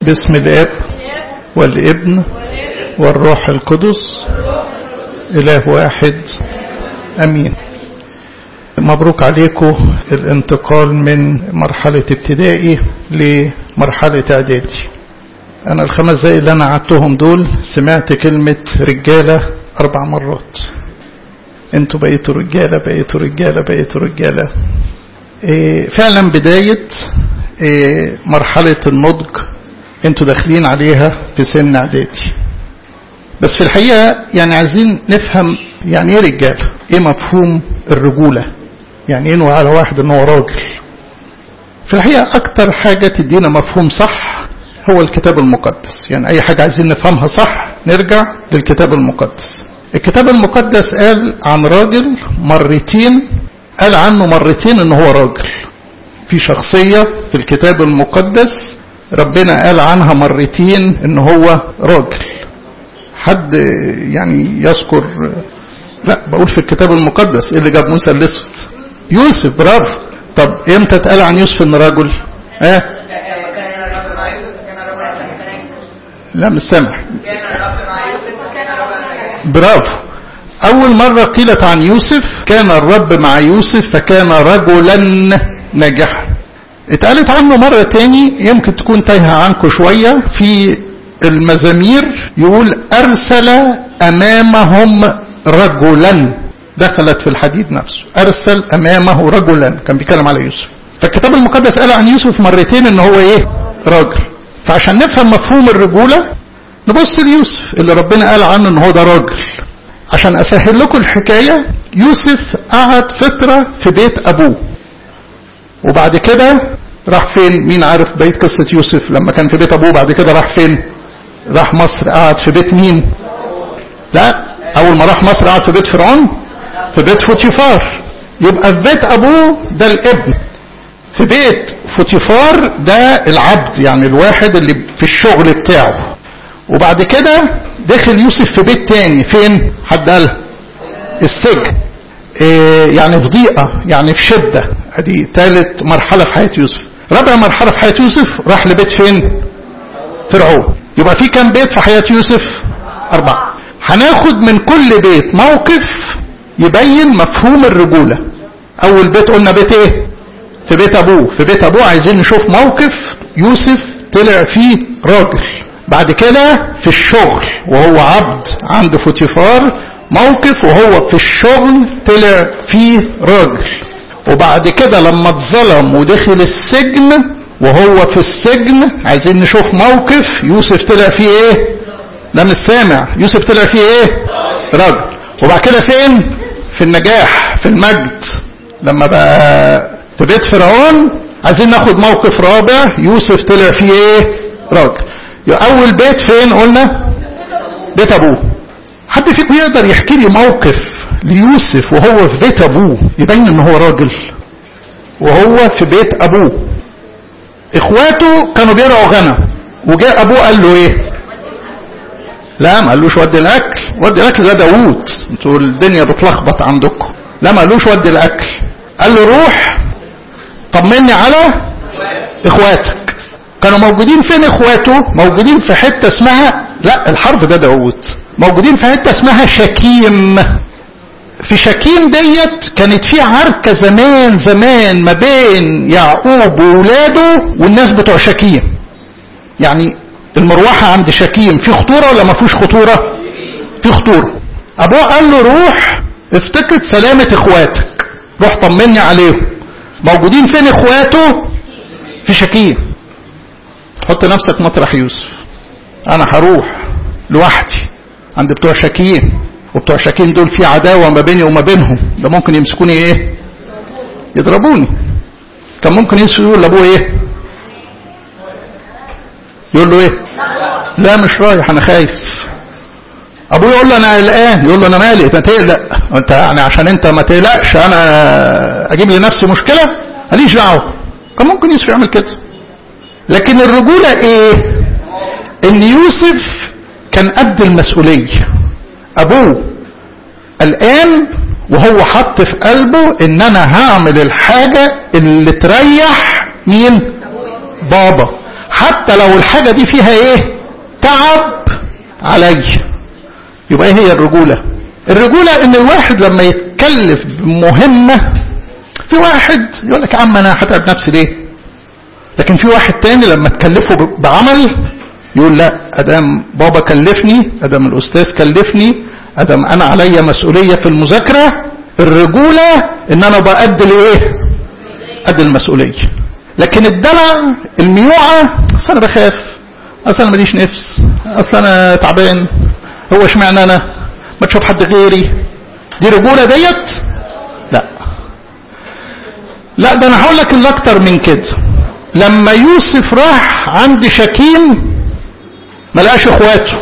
باسم الاب والابن والروح القدس اله واحد امين مبروك عليكم الانتقال من مرحلة ابتدائي لمرحلة اعدادي انا الخمس دقايق اللي انا قعدتهم دول سمعت كلمة رجالة اربع مرات انتوا بقيتوا رجالة بقيتوا رجالة بقيتوا رجالة إيه فعلا بداية إيه مرحلة النضج انتوا داخلين عليها في سن اعدادي بس في الحقيقة يعني عايزين نفهم يعني ايه رجالة ايه مفهوم الرجولة يعني ايه على واحد ان هو راجل في الحقيقة اكتر حاجة تدينا مفهوم صح هو الكتاب المقدس يعني اي حاجة عايزين نفهمها صح نرجع للكتاب المقدس الكتاب المقدس قال عن راجل مرتين قال عنه مرتين ان هو راجل في شخصية في الكتاب المقدس ربنا قال عنها مرتين ان هو راجل حد يعني يذكر لا بقول في الكتاب المقدس ايه اللي جاب موسى الاسود يوسف برافو طب امتى اتقال عن يوسف ان رجل اه لا مش سامع برافو أول مرة قيلت عن يوسف كان الرب مع يوسف فكان رجلا ناجحا اتقالت عنه مرة تاني يمكن تكون تايهة عنكم شوية في المزامير يقول أرسل أمامهم رجلا دخلت في الحديد نفسه أرسل أمامه رجلا كان بيتكلم على يوسف فالكتاب المقدس قال عن يوسف مرتين ان هو ايه راجل فعشان نفهم مفهوم الرجولة نبص ليوسف اللي ربنا قال عنه ان هو ده راجل عشان اسهل لكم الحكاية يوسف قعد فترة في بيت ابوه وبعد كده راح فين مين عارف بقية قصة يوسف لما كان في بيت ابوه بعد كده راح فين راح مصر قعد في بيت مين لا اول ما راح مصر قعد في بيت فرعون في بيت فوتيفار يبقى في بيت ابوه ده الابن في بيت فوتيفار ده العبد يعني الواحد اللي في الشغل بتاعه وبعد كده دخل يوسف في بيت تاني فين حد قال السجن إيه يعني في ضيقة يعني في شدة ادي ثالث مرحلة في حياة يوسف رابع مرحلة في حياة يوسف راح لبيت فين فرعون يبقى في كام بيت في حياة يوسف أربعة هناخد من كل بيت موقف يبين مفهوم الرجولة أول بيت قلنا بيت إيه في بيت أبوه في بيت أبوه عايزين نشوف موقف يوسف طلع فيه راجل بعد كده في الشغل وهو عبد عند فوتيفار موقف وهو في الشغل طلع فيه راجل وبعد كده لما اتظلم ودخل السجن وهو في السجن عايزين نشوف موقف يوسف طلع فيه ايه ده مش سامع يوسف طلع فيه ايه راجل وبعد كده فين في النجاح في المجد لما بقى في بيت فرعون عايزين ناخد موقف رابع يوسف طلع فيه ايه راجل اول بيت فين قلنا بيت ابوه حد فيكم يقدر يحكي لي موقف ليوسف وهو في بيت ابوه يبين ان هو راجل وهو في بيت ابوه اخواته كانوا بيرعوا غنم وجاء ابوه قال له ايه لا ما قالوش ودي الاكل ودي الاكل ده داوود انتوا الدنيا بتلخبط عندكم لا ما قالوش ودي الاكل قال له روح طمني على اخواتك كانوا موجودين فين اخواته موجودين في حتة اسمها لا الحرف ده داوود موجودين في حتة اسمها شكيم في شكيم ديت كانت في عركة زمان زمان ما بين يعقوب وولاده والناس بتوع شكيم يعني المروحة عند شكيم في خطورة ولا ما فيش خطورة في خطورة ابوه قال له روح افتكر سلامة اخواتك روح طمني عليهم موجودين فين اخواته في شكيم حط نفسك مطرح يوسف انا هروح لوحدي عند بتوع شكيم وبتوع شكيم دول في عداوة ما بيني وما بينهم ده ممكن يمسكوني ايه يضربوني كان ممكن يوسف يقول لابوه ايه يقول له ايه لا مش رايح انا خايف ابوه يقول له انا قلقان يقول له انا مالي انت تقلق انت يعني عشان انت ما تقلقش انا اجيب لنفسي مشكله ماليش دعوه كان ممكن يوسف يعمل كده لكن الرجولة ايه ان يوسف كان قد المسؤولية ابوه الان وهو حط في قلبه ان انا هعمل الحاجة اللي تريح مين بابا حتى لو الحاجة دي فيها ايه تعب علي يبقى ايه هي الرجولة الرجولة ان الواحد لما يتكلف بمهمة في واحد يقول لك يا عم انا هتعب نفسي ليه لكن في واحد تاني لما تكلفه بعمل يقول لا ادام بابا كلفني ادام الاستاذ كلفني ادام انا عليا مسؤولية في المذاكرة الرجولة ان انا بقد الايه قد المسؤولية لكن الدلع الميوعة اصل انا بخاف اصل انا ماليش نفس اصل انا تعبان هو اشمعنى انا ما تشوف حد غيري دي رجولة ديت لا لا ده انا هقول لك اللي اكتر من كده لما يوسف راح عند شكيم ما لقاش اخواته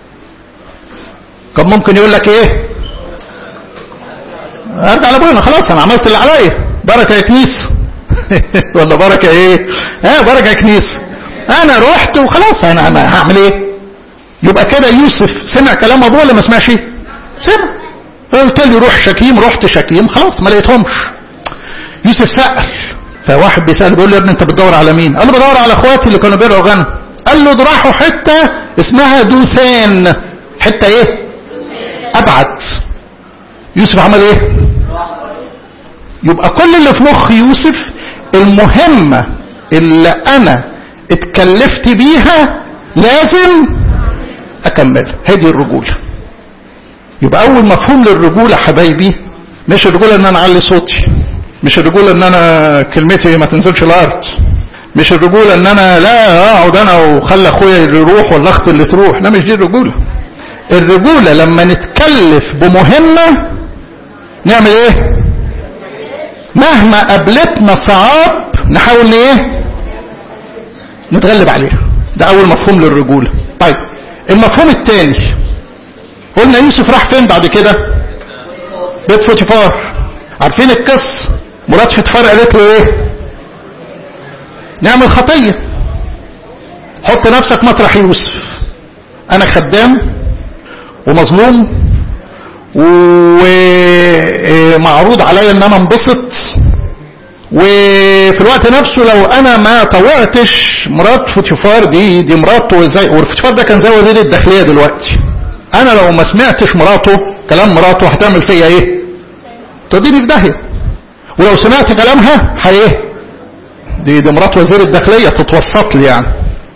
كان ممكن يقول لك ايه ارجع لابونا خلاص انا عملت اللي عليا بركه يا كنيسه ولا بركه ايه اه بركه يا كنيسه انا رحت وخلاص انا انا هعمل ايه يبقى كده يوسف سمع كلام ابوه ولا ما سمعش سمع قلت لي روح شكيم رحت شكيم خلاص ما لقيتهمش يوسف سأل فواحد بيسأل بيقول له يا ابني انت بتدور على مين قال له بدور على اخواتي اللي كانوا بيرعوا غنم قال له ده راحوا حته اسمها دوثان حته ايه ابعد يوسف عمل ايه يبقى كل اللي في مخ يوسف المهمة اللي انا اتكلفت بيها لازم اكملها هذه الرجولة يبقى اول مفهوم للرجولة حبايبي مش الرجولة ان انا اعلي صوتي مش الرجولة ان انا كلمتي ما تنزلش الارض مش الرجولة ان انا لا اقعد انا وخلي اخويا اللي يروح ولا اختي اللي تروح لا مش دي الرجولة الرجولة لما نتكلف بمهمة نعمل ايه مهما قابلتنا صعاب نحاول ايه نتغلب عليها ده اول مفهوم للرجولة طيب المفهوم الثاني قلنا يوسف راح فين بعد كده بيت فوتيفار عارفين القصة مرات فوتيفار قالت له ايه نعمل خطية حط نفسك مطرح يوسف انا خدام ومظلوم ومعروض عليا ان انا انبسط وفي الوقت نفسه لو انا ما طوعتش مرات فوتيفار دي دي مراته زي وفوتيفار ده كان زي وزير الداخليه دلوقتي انا لو ما سمعتش مراته كلام مراته هتعمل فيا ايه توديني في داهيه ولو سمعت كلامها هي ايه دي دي مرات وزير الداخليه تتوسط لي يعني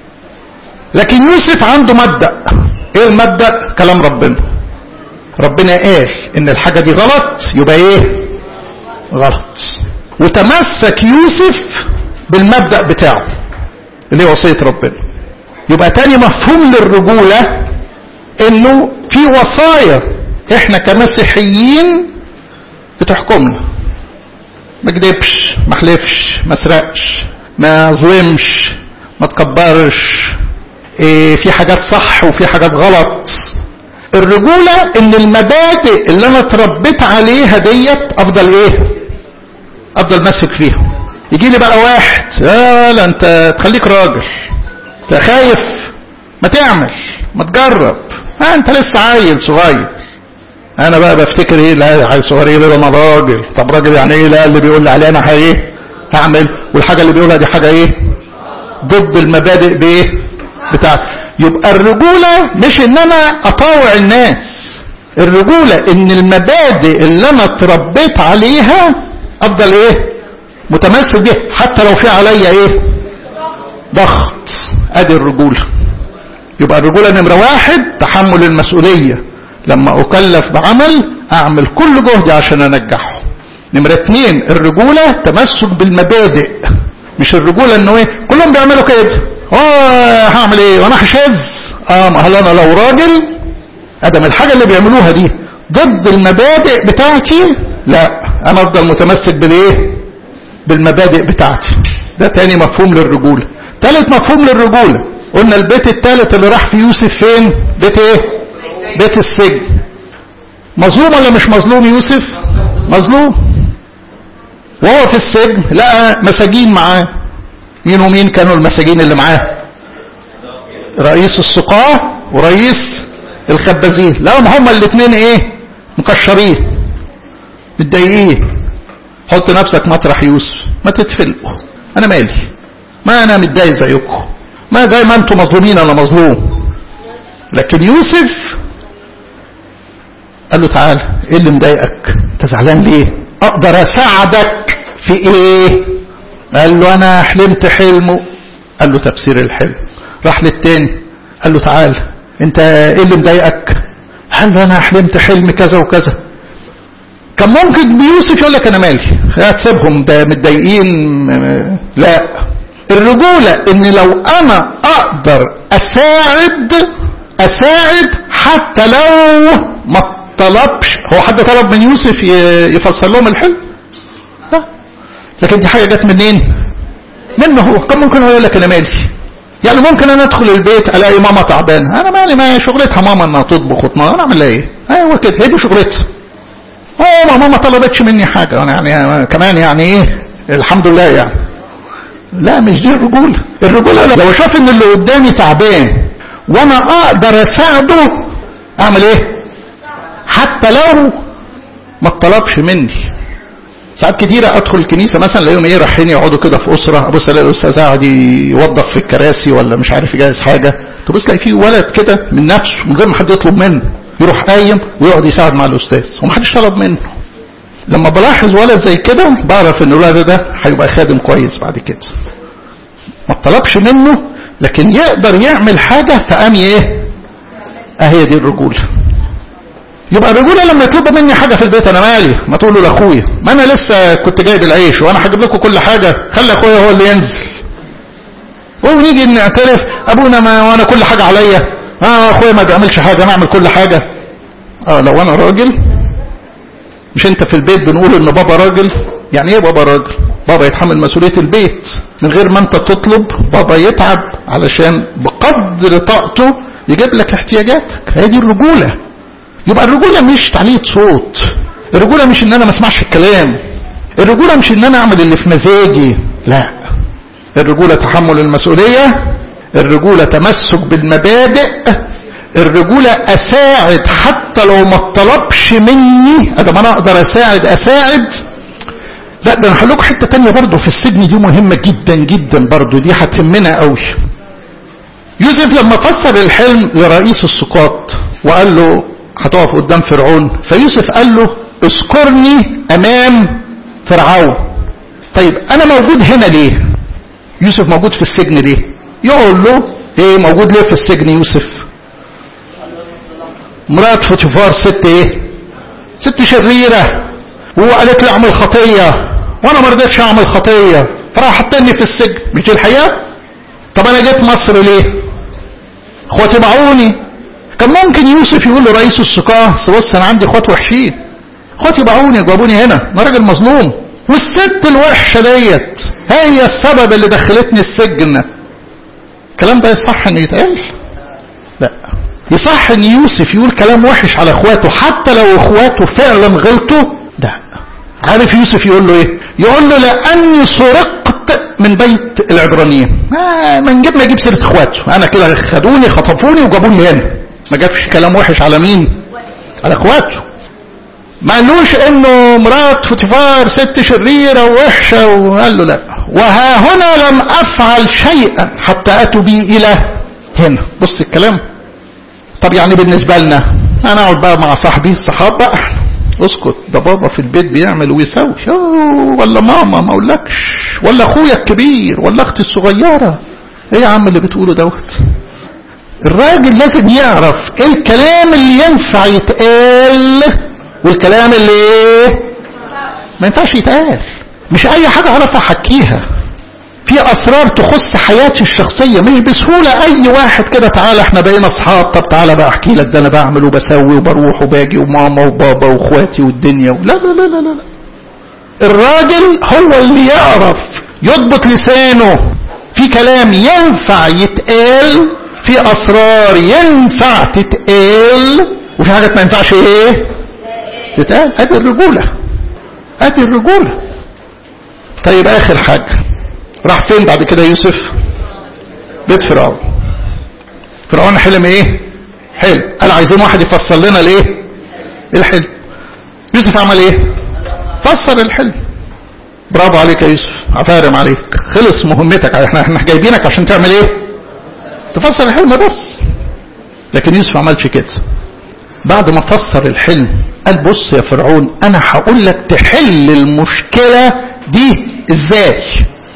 لكن يوسف عنده مبدا ايه المبدا كلام ربنا ربنا قال ان الحاجه دي غلط يبقى ايه غلط وتمسك يوسف بالمبدا بتاعه اللي هي وصيه ربنا يبقى تاني مفهوم للرجوله انه في وصايا احنا كمسيحيين بتحكمنا ما كدبش ما حلفش ما سرقش ما ظلمش ما تكبرش إيه في حاجات صح وفي حاجات غلط الرجولة ان المبادئ اللي انا اتربيت عليها ديت افضل ايه افضل ماسك فيها يجي لي بقى واحد اه لا انت تخليك راجل انت خايف ما تعمل ما تجرب اه انت لسه عيل صغير انا بقى بفتكر ايه لا عيل صغير ايه ده انا راجل طب راجل يعني ايه لا اللي بيقول لي عليه انا ايه هعمل والحاجه اللي بيقولها دي حاجه ايه ضد المبادئ بايه بتاعتي يبقى الرجولة مش ان انا اطاوع الناس الرجولة ان المبادئ اللي انا اتربيت عليها افضل ايه متمسك بيها حتى لو في عليا ايه ضغط ادي الرجولة يبقى الرجولة نمرة واحد تحمل المسؤولية لما اكلف بعمل اعمل كل جهدي عشان انجحه نمرة اتنين الرجولة تمسك بالمبادئ مش الرجولة انه ايه كلهم بيعملوا كده اه هعمل ايه وانا هشاذ اه ما هل انا لو راجل ادم الحاجة اللي بيعملوها دي ضد المبادئ بتاعتي لا انا افضل متمسك بالايه بالمبادئ بتاعتي ده تاني مفهوم للرجولة تالت مفهوم للرجولة قلنا البيت التالت اللي راح في يوسف فين بيت ايه بيت السجن مظلوم ولا مش مظلوم يوسف مظلوم وهو في السجن لقى مساجين معاه مين ومين كانوا المساجين اللي معاه رئيس السقاة ورئيس الخبازين لهم هما الاثنين ايه مكشرين متضايقين حط نفسك مطرح يوسف ما تتفلقوا انا مالي ما انا متضايق زيكم ما زي ما انتم مظلومين انا مظلوم لكن يوسف قال له تعال ايه اللي مضايقك انت زعلان ليه اقدر اساعدك في ايه قال له انا حلمت حلمه قال له تفسير الحلم راح للتاني قال له تعال انت ايه اللي مضايقك قال له انا حلمت حلم كذا وكذا كان ممكن بيوسف يقول لك انا مالي هتسيبهم ده متضايقين لا الرجولة ان لو انا اقدر اساعد اساعد حتى لو ما طلبش هو حد طلب من يوسف يفسر لهم الحلم لا لكن دي حاجة جت منين منه هو كان ممكن هو يقول لك انا مالي يعني ممكن انا ادخل البيت الاقي ماما تعبانه انا مالي ما شغلتها ماما انها تطبخ وتنظف انا اعمل ايه ايوه كده هي دي شغلتها اه ماما ما طلبتش مني حاجه انا يعني كمان يعني ايه الحمد لله يعني لا مش دي الرجوله الرجوله لو اشوف ان اللي قدامي تعبان وانا اقدر اساعده اعمل ايه حتى لو ما طلبش مني ساعات كتيرة ادخل الكنيسة مثلا الاقيهم ايه رايحين يقعدوا كده في اسرة ابص الاقي الاستاذ قاعد يوظف في الكراسي ولا مش عارف يجهز حاجة تبص تلاقي في ولد كده من نفسه من غير ما حد يطلب منه يروح قايم ويقعد يساعد مع الاستاذ ومحدش طلب منه لما بلاحظ ولد زي كده بعرف ان الولد ده هيبقى خادم كويس بعد كده ما طلبش منه لكن يقدر يعمل حاجة فقام ايه اهي دي الرجولة يبقى الرجولة لما يطلب مني حاجة في البيت انا مالي ما تقول له لاخويا ما انا لسه كنت جايب العيش وانا هجيب لكم كل حاجة خلي اخويا هو اللي ينزل ونيجي نعترف ابونا ما وانا كل حاجة عليا اه اخويا ما بيعملش حاجة انا اعمل كل حاجة اه لو انا راجل مش انت في البيت بنقول ان بابا راجل يعني ايه بابا راجل بابا يتحمل مسؤولية البيت من غير ما انت تطلب بابا يتعب علشان بقدر طاقته يجيب لك احتياجاتك هي دي الرجولة يبقى الرجولة مش تعلية صوت الرجولة مش ان انا ما اسمعش الكلام الرجولة مش ان انا اعمل اللي في مزاجي لا الرجولة تحمل المسؤولية الرجولة تمسك بالمبادئ الرجولة اساعد حتى لو ما طلبش مني ادام انا اقدر اساعد اساعد لا ده انا هقول لكم حته تانية برضه في السجن دي مهمه جدا جدا برضه دي هتهمنا قوي يوسف لما فسر الحلم لرئيس السقاط وقال له هتقف قدام فرعون فيوسف قال له اذكرني امام فرعون طيب انا موجود هنا ليه يوسف موجود في السجن ليه يقول له ايه موجود ليه في السجن يوسف مرات فوتيفار ست ايه ست شريره وقالت لي اعمل خطيه وانا ما رضيتش اعمل خطيه فراح حطني في السجن مش دي الحقيقه طب انا جيت مصر ليه اخواتي باعوني كان ممكن يوسف يقول لرئيس السقاه بص انا عندي اخوات وحشين اخواتي باعوني جابوني هنا انا راجل مظلوم والست الوحشه ديت هي السبب اللي دخلتني السجن الكلام ده يصح انه يتقال لا يصح ان يوسف يقول كلام وحش على اخواته حتى لو اخواته فعلا غلطوا لا عارف يوسف يقول له ايه يقول له لاني سرقت من بيت العبرانيين ما من جيب ما يجيب سيره اخواته انا كده خدوني خطفوني وجابوني هنا ما جابش كلام وحش على مين على اخواته ما قالوش انه مرات فوتيفار ست شريره ووحشه وقال له لا وها هنا لم افعل شيئا حتى اتوا بي الى هنا بص الكلام طب يعني بالنسبه لنا انا اقعد بقى مع صاحبي الصحاب بقى اسكت ده بابا في البيت بيعمل ويسوي ولا ماما ما اقولكش ولا اخويا الكبير ولا اختي الصغيره ايه يا عم اللي بتقوله دوت الراجل لازم يعرف ايه الكلام اللي ينفع يتقال والكلام اللي ايه ما ينفعش يتقال مش اي حاجه اعرف احكيها في اسرار تخص حياتي الشخصيه مش بسهوله اي واحد كده تعالى احنا بقينا اصحاب طب تعالى بقى احكي لك ده انا بعمل وبسوي وبروح وباجي وماما وبابا واخواتي والدنيا لا لا لا لا لا, لا. الراجل هو اللي يعرف يضبط لسانه في كلام ينفع يتقال في اسرار ينفع تتقال وفي حاجات ما ينفعش ايه تتقال ادي الرجوله ادي الرجوله طيب اخر حاجه راح فين بعد كده يوسف بيت فرعون فرعون حلم ايه حلم قال عايزين واحد يفسر لنا الايه الحلم يوسف عمل ايه فسر الحلم برافو عليك يا يوسف عفارم عليك خلص مهمتك احنا احنا جايبينك عشان تعمل ايه تفسر الحلم بس لكن يوسف ما عملش كده بعد ما فسر الحلم قال بص يا فرعون انا هقول لك تحل المشكله دي ازاي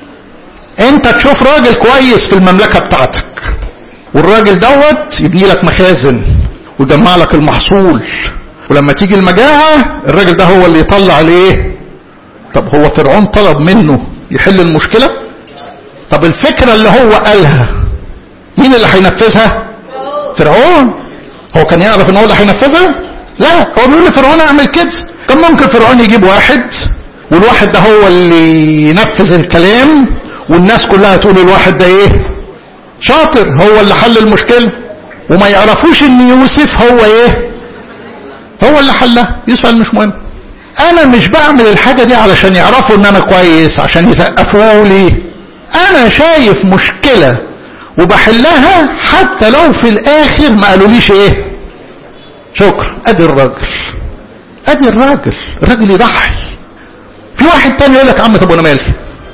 انت تشوف راجل كويس في المملكه بتاعتك والراجل دوت يبني لك مخازن ويجمع لك المحصول ولما تيجي المجاعه الراجل ده هو اللي يطلع الايه طب هو فرعون طلب منه يحل المشكله طب الفكره اللي هو قالها مين اللي هينفذها فرعون هو كان يعرف ان هو اللي هينفذها لا هو بيقول لفرعون اعمل كده كان ممكن فرعون يجيب واحد والواحد ده هو اللي ينفذ الكلام والناس كلها تقول الواحد ده ايه شاطر هو اللي حل المشكلة وما يعرفوش ان يوسف هو ايه هو اللي حلها يوسف قال مش مهم انا مش بعمل الحاجة دي علشان يعرفوا ان انا كويس عشان يسقفوا لي انا شايف مشكلة وبحلها حتى لو في الاخر ما قالوليش ايه شكرا ادي الراجل ادي الراجل الراجل يضحي في واحد تاني يقول لك عم طب وانا مالي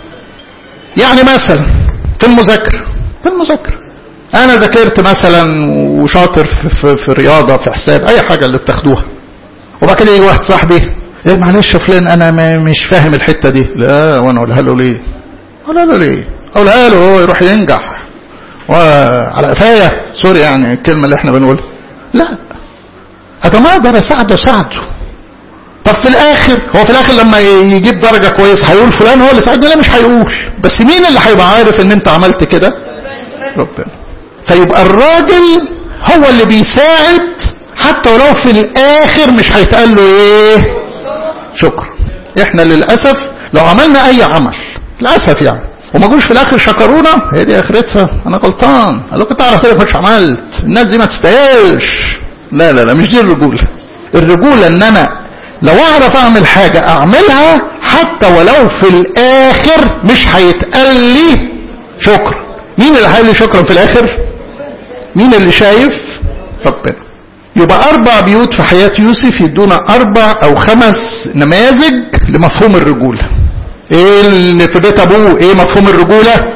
يعني مثلا في المذاكره في المذاكره انا ذاكرت مثلا وشاطر في, في, في رياضه في حساب اي حاجه اللي بتاخدوها وبعد كده يجي واحد صاحبي ايه معلش يا فلان انا مش فاهم الحته دي لا وانا اقولها له ليه اقولها له ليه اقولها له هو يروح ينجح وعلى قفايا سوري يعني الكلمه اللي احنا بنقولها لا هذا ما اقدر اساعده اساعده طب في الاخر هو في الاخر لما يجيب درجه كويس هيقول فلان هو اللي ساعدني لا مش هيقول بس مين اللي هيبقى عارف ان انت عملت كده ربنا فيبقى الراجل هو اللي بيساعد حتى ولو في الاخر مش هيتقال له ايه شكرا احنا للاسف لو عملنا اي عمل للاسف يعني وما جوش في الاخر شكرونا هي دي اخرتها انا غلطان انا كنت اعرف كده كنتش عملت الناس دي ما تستاهلش لا لا لا مش دي الرجوله الرجوله ان انا لو اعرف اعمل حاجه اعملها حتى ولو في الاخر مش هيتقال لي شكرا مين اللي هيقول لي شكرا في الاخر مين اللي شايف ربنا يبقى اربع بيوت في حياه يوسف يدونا اربع او خمس نماذج لمفهوم الرجوله ايه اللي في بيت ابوه ايه مفهوم الرجوله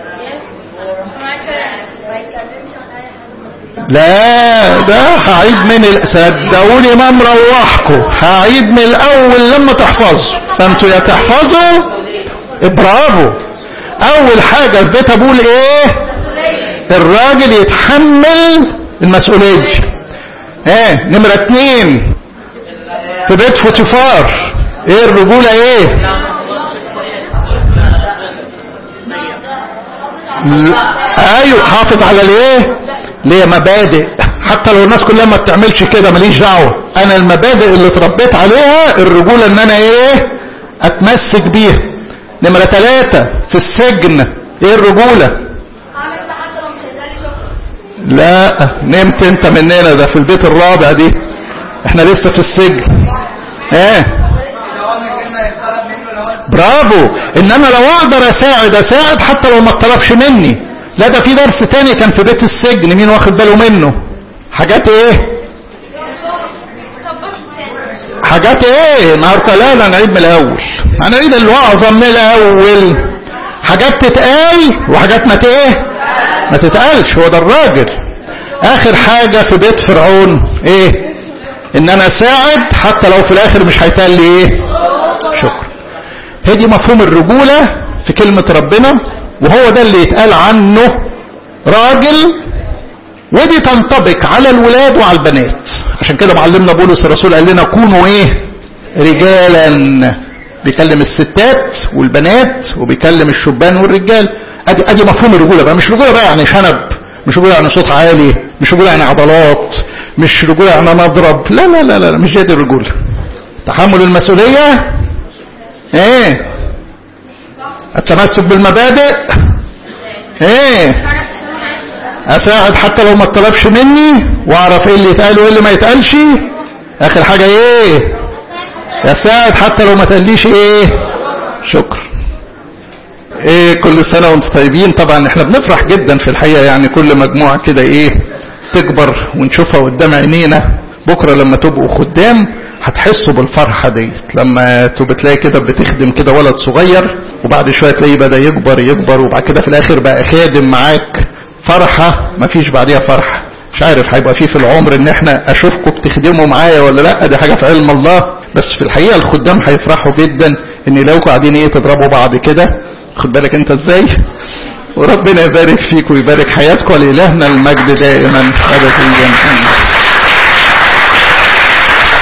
لا ده هعيد من ال... صدقوني ما مروحكم هعيد من الاول لما تحفظوا فانتوا يا تحفظوا برافو اول حاجة في بيت ابوه ايه الراجل يتحمل المسؤولية ايه نمرة اتنين في بيت فوتيفار ايه الرجولة ايه ايوه حافظ على الايه ليه مبادئ حتى لو الناس كلها ما بتعملش كده ماليش دعوه انا المبادئ اللي اتربيت عليها الرجوله ان انا ايه اتمسك بيها نمره ثلاثة في السجن ايه الرجوله لا نمت انت مننا ده في البيت الرابع دي احنا لسه في السجن ايه برافو ان انا لو اقدر اساعد اساعد حتى لو ما اتطلبش مني لا ده في درس تاني كان في بيت السجن مين واخد باله منه حاجات ايه حاجات ايه النهارده لا لا نعيد من الاول هنعيد الوعظه من الاول حاجات تتقال وحاجات ما ايه ما تتقالش هو ده الراجل اخر حاجه في بيت فرعون ايه ان انا اساعد حتى لو في الاخر مش هيتقال لي ايه شكرا هي دي مفهوم الرجوله في كلمه ربنا وهو ده اللي يتقال عنه راجل ودي تنطبق على الولاد وعلى البنات عشان كده معلمنا بولس الرسول قال لنا كونوا ايه رجالا بيكلم الستات والبنات وبيكلم الشبان والرجال ادي ادي مفهوم الرجوله بقى مش رجوله بقى يعني شنب مش رجوله يعني صوت عالي مش رجوله يعني عضلات مش رجوله يعني نضرب لا لا لا لا مش دي الرجوله تحمل المسؤوليه ايه التمسك بالمبادئ ايه اساعد حتى لو ما اتطلبش مني واعرف ايه اللي يتقال وايه اللي ما يتقالش اخر حاجه ايه اساعد حتى لو ما تقاليش ايه شكر ايه كل سنه وانتم طيبين طبعا احنا بنفرح جدا في الحقيقه يعني كل مجموعه كده ايه تكبر ونشوفها قدام عينينا بكره لما تبقوا خدام هتحسوا بالفرحة ديت لما تبقى تلاقي كده بتخدم كده ولد صغير وبعد شوية تلاقيه بدأ يكبر يكبر وبعد كده في الآخر بقى خادم معاك فرحة مفيش بعديها فرحة مش عارف هيبقى فيه في العمر ان احنا اشوفكم بتخدموا معايا ولا لا دي حاجة في علم الله بس في الحقيقة الخدام هيفرحوا جدا ان يلاقوا قاعدين ايه تضربوا بعض كده خد بالك انت ازاي وربنا يبارك فيك ويبارك حياتكم ولإلهنا المجد دائما ابديا امين